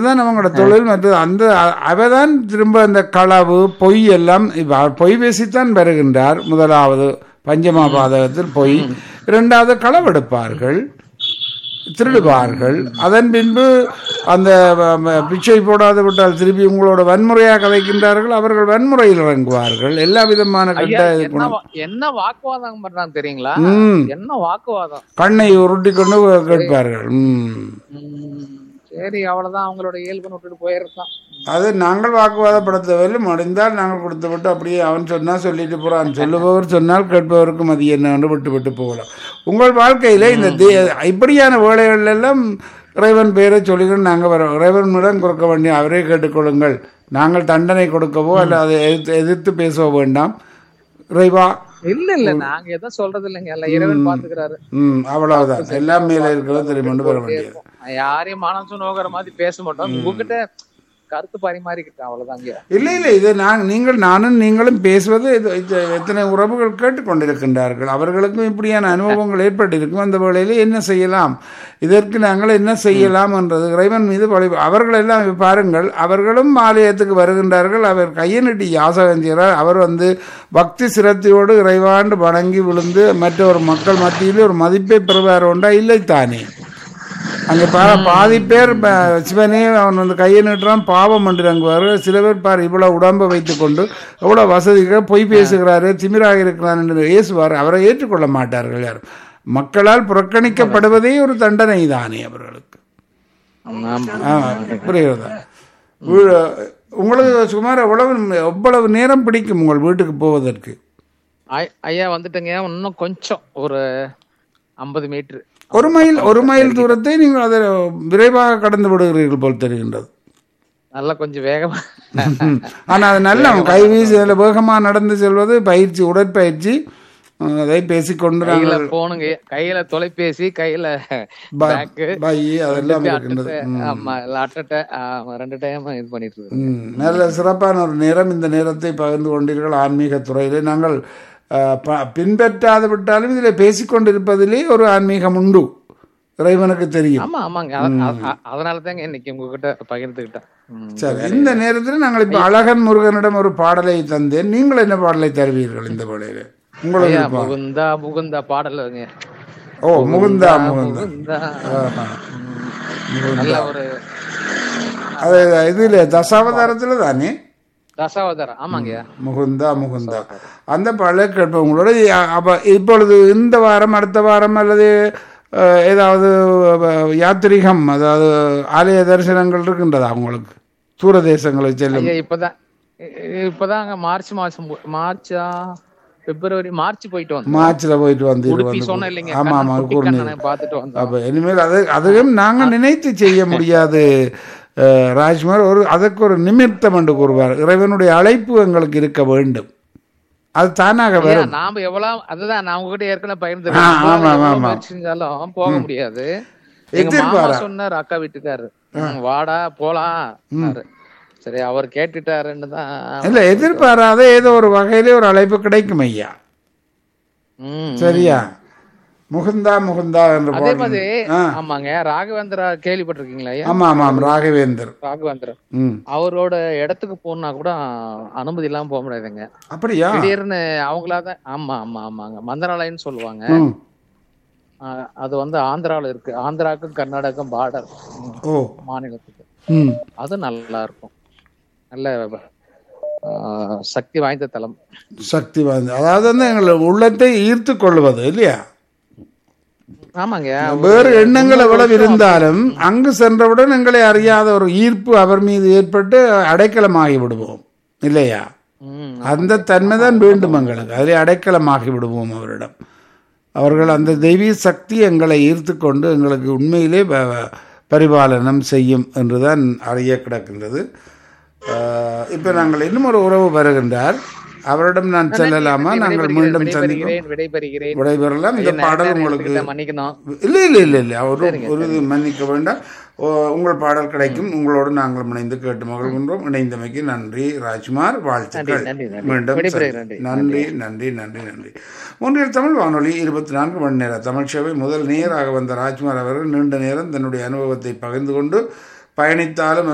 அதுதான் அவங்களோட தொழில் மற்றது அந்த அ- அவதான் திரும்ப அந்த களவு பொய் எல்லாம் இப்ப அவர் பொய் பேசித்தான் வருகின்றார் முதலாவது பஞ்சமா பாதகத்தில் பொய் இரண்டாவது களவெடுப்பார்கள் திருடுவார்கள் அதன் பின்பு அந்த வ- வ- பிச்சை போடாது விட்டால் திருப்பி உங்களோட வன்முறையாக கதைக்கின்றார்கள் அவர்கள் வன்முறையில் இறங்குவார்கள் எல்லா விதமான ஐயா கட்ட இது என்ன குணம். வா- என்ன வாக்குவாதம் பண்றாங்க தெரியுங்களா ம். என்ன வாக்குவாதம் கண்ணை உருட்டி கொண்டு கேட்பார்கள் ம் ம், சரி அவ்வளவுதான் அவங்களோட இயல்புன்னு விட்டுட்டு போயிருக்கான் அது நாங்கள் வாக்குவாதப்படுத்தவில்லை முடிந்தால் நாங்கள் கொடுத்து விட்டு அப்படியே அவன் சொன்னா சொல்லிட்டு போறான் சொல்லுபவர் சொன்னால் கேட்பவருக்கும் அது என்னன்னு விட்டு விட்டு போகலாம் உங்கள் வாழ்க்கையில இந்த தே- இப்படியான வேலைகள் எல்லாம் இறைவன் பெயரை சொல்லிக்கணும் நாங்கள் வர இறைவனிடம் கொடுக்க வேண்டிய அவரே கேட்டுக்கொள்ளுங்கள் நாங்கள் தண்டனை கொடுக்கவோ அல்ல அதை எதிர்த்து எதிர்த்து பேசவோ வேண்டாம் இறைவா இல்ல இல்ல நாங்க எதுவும் சொல்றது இல்லைங்க எல்லாம் இறைவன் பாத்துக்கிறாரு ம் அவ்வளவுதான் எல்லாம் மேலே இருக்கிறது தெரியுமென்று வர வேண்டியது யாரையும் மனசு நோக்கிற மாதிரி பேச மாட்டோம் உங்ககிட்ட கருத்து பரிமாறிக்கிட்டேன் அவ்வளவுதாங்க இல்லை இல்லை இது நான் நீங்கள் நானும் நீங்களும் பேசுவது இது இது எத்தனை உறவுகள் கேட்டுக்கொண்டிருக்கின்றார்கள் அவர்களுக்கும் இப்படியான அனுபவங்கள் ஏற்பட்டிருக்கும் அந்த வேளையில் என்ன செய்யலாம் இதற்கு நாங்கள் என்ன செய்யலாம் என்றது இறைவன் மீது பழி அவர்கள் எல்லாம் இப்ப பாருங்கள் அவர்களும் ஆலயத்துக்கு வருகின்றார்கள் அவர் கையனிட்டி யாசகம் செய்கிறார் அவர் வந்து பக்தி சிரத்தையோடு இறைவாண்டு வணங்கி விழுந்து மற்ற ஒரு மக்கள் மத்தியில் ஒரு மதிப்பை பெறுவார் ஒன்றா இல்லை தானே அங்கே பா பாதி பேர் ப- சிவனே அவன் வந்து கையை நீட்டுறான் பாவம் பண்ணுறாங்க சில பேர் பார் இவ்வளவு உடம்பை வைத்துக்கொண்டு எவ்வளோ வசதிகள் பொய் பேசுகிறாரு திமிராக இருக்கிறான் என்று ஏசுவார் அவரை ஏற்றுக்கொள்ள மாட்டார்கள் யாரும் மக்களால் புறக்கணிக்கப்படுவதே ஒரு தண்டனை தானே அவர்களுக்கு ஆ, புரிகிறதா வீ- உங்களுக்கு சுமார் எவ்வளவு எவ்வளவு நேரம் பிடிக்கும் உங்கள் வீட்டுக்கு போவதற்கு ஐ- ஐயா வந்துட்டுங்க இன்னும் கொஞ்சம் ஒரு ஐம்பது மீட்டர் ஒரு மைல் ஒரு மைல் தூரத்தை நீங்கள் அதை விரைவாக கடந்து விடுகிறீர்கள் போல் தெரிகின்றது நல்லா கொஞ்சம் வேகமா ம். ஆனா அது நல்ல கை வீசி அதில் வேகமாக நடந்து செல்வது பயிற்சி உடற்பயிற்சி அஹ், அதை பேசிக்கொண்டு கையில நாங்கள் போனுங்க கையில தொலைபேசி கையில பேக்கு பை அதெல்லாம் இருக்கின்றது ம். ஆமா அட்டட்ட ரெண்டு டைம் இது பண்ணிட்டு இருக்கு ம். நல்ல சிறப்பான ஒரு நேரம் இந்த நேரத்தை பகிர்ந்து கொண்டீர்கள் ஆன்மீக துறையிலே நாங்கள் அஹ், ப- பின்பற்றாது விட்டாலும் இதில் பேசிக்கொண்டிருப்பதிலே ஒரு ஆன்மீகம் உண்டு இறைவனுக்கு தெரியும் ஆமா ஆமாங்க அத- அத- அதனால தாங்க இன்னைக்கு உங்ககிட்ட பகிர்ந்துக்கிட்டேன் ம். சரி இந்த நேரத்தில் நாங்கள் இப்போ அழகன் முருகனிடம் ஒரு பாடலை தந்தேன் நீங்கள் என்ன பாடலை தருவீர்கள் இந்த பாடலில் உங்களுக்கு ஐயா விருப்பம். முகுந்தா முகுந்தா பாடலுங்க ஓ முகுந்தா முகுந்தா முகுந்தா ஆஹா. ம். நல்ல ஒரு அது இதுல தசாவதாரத்துல தானே தசாவதாரம் ஆமாங்க முகுந்தா முகுந்தா அந்த பாடலை கேட்போம் உங்களோட யா- அப்ப இப்பொழுது இந்த வாரம் அடுத்த வாரம் அல்லது அஹ், ஏதாவது அஹ், யாத்திரிகம் அதாவது ஆலய தரிசனங்கள் இருக்கின்றதா உங்களுக்கு தூரதேசங்களுக்கு செல்லும் ஐயா இப்பதான் இ- இப்பதாங்க மார்ச் மாசம் போ- மார்ச்சா பிப்ரவரி மார்ச் போயிட்டு வந்தோம் மார்ச்ல போயிட்டு வந்து உடுப்பி சொன்னேன் இல்லைங்க ஆமா ஆமா கண்ணன் குட்டி கூர்ந்து கண்ணனை பார்த்துட்டு வந்தோம் அப்ப இனிமேல் அது அதுவும் நாங்கள் நினைத்து செய்ய முடியாது அஹ், ராஜ்குமார் ஒரு அதற்கு ஒரு நிமித்தம் என்று கூறுவார் இறைவனுடைய அழைப்பு எங்களுக்கு இருக்க வேண்டும் அது தானாக ஐயா, வரும் நாம எவ்வளவு அதுதான் நான் உங்ககிட்ட ஏற்கனவே ஆ, பகிர்ந்துருக்கேன் ஆமா, எவ்வளவு ஆமா, ஆமா. முயற்சி செஞ்சாலும் போக முடியாது எங்க மாமா எதிர்பாரா. சொன்னார் அக்கா வீட்டுக்காரு ம், வாடா போலாம் சரி அவர் கேட்டுட்டாருன்னு தான் இல்ல எதிர்பாராத ஏதோ ஒரு வகையிலே ஒரு அழைப்பு கிடைக்கும் ஐயா ம். சரியா முகுந்தா முகுந்தா என்று அதே பாடல். மாதிரி ஆ. ஆமாங்க ராகவேந்திரா கேள்விப்பட்டிருக்கீங்களா ஐயா ஆமா ஆமாம் ராகவேந்தர் ராகவேந்திரா ம் அவரோட இடத்துக்கு போனா கூட அனுமதி இல்லாம போக முடியாதுங்க அப்படியா திடீர்னு அவங்களாதான் ஆமா ஆமா ஆமாங்க மந்திராலயம்னு சொல்லுவாங்க ம் ஆஹ் அது வந்து ஆந்திரால இருக்கு ஆந்திராக்கும் கர்நாடகம் பார்டர் ஓ மாநிலத்துக்கு ம் அது நல்லா இருக்கும் நல்ல ஆஹ், சக்தி வாய்ந்த தலம் சக்தி வாய்ந்த அதாவது வந்து எங்களை உள்ளத்தை ஈர்த்து கொள்வது இல்லையா ஆமாங்க வேறு எண்ணங்கள் எவ்வளவு இருந்தாலும் அங்கு சென்றவுடன் எங்களை அறியாத ஒரு ஈர்ப்பு அவர் மீது ஏற்பட்டு அடைக்கலமாகி விடுவோம் இல்லையா ம், அந்த தன்மை தான் வேண்டும் எங்களுக்கு அதில் அடைக்கலமாகி விடுவோம் அவரிடம் அவர்கள் அந்த தெய்வீக சக்தி எங்களை ஈர்த்து கொண்டு எங்களுக்கு உண்மையிலே ப- பரிபாலனம் செய்யும் என்றுதான் அறிய கிடக்கின்றது இப்போ நாங்கள் இன்னும் ஒரு உறவு வருகின்றார் அவரிடம் நான் செல்லலாமா நாங்கள் மீண்டும் சந்திப்போம் விடைபெறுகிறேன் விடைபெறுகிறேன் விடைபெறலாம் இந்த பாடல் உங்களுக்கு கிட்ட மன்னிக்கணும் இல்லை இல்லை இல்லை இல்லை அவர் ஒரு இது மன்னிக்க வேண்டாம் ஓ, உங்கள் பாடல் கிடைக்கும் உங்களோடு நாங்கள் இணைந்து கேட்டு மகிழ்கின்றோம் இணைந்தமைக்கு நன்றி ராஜ்குமார் வாழ்த்துக்கள் நன்றி, நன்றி. மீண்டும் விடைபெறுகிறேன், சந்தி- நன்றி நன்றி நன்றி நன்றி ஒன்றில் தமிழ் வானொலி இருபத்தி நான்கு மணி நேர தமிழ் சேவை முதல் நேராக வந்த ராஜ்குமார் அவர்கள் நீண்ட நேரம் தன்னுடைய அனுபவத்தை பகிர்ந்து கொண்டு பயணித்தாலும்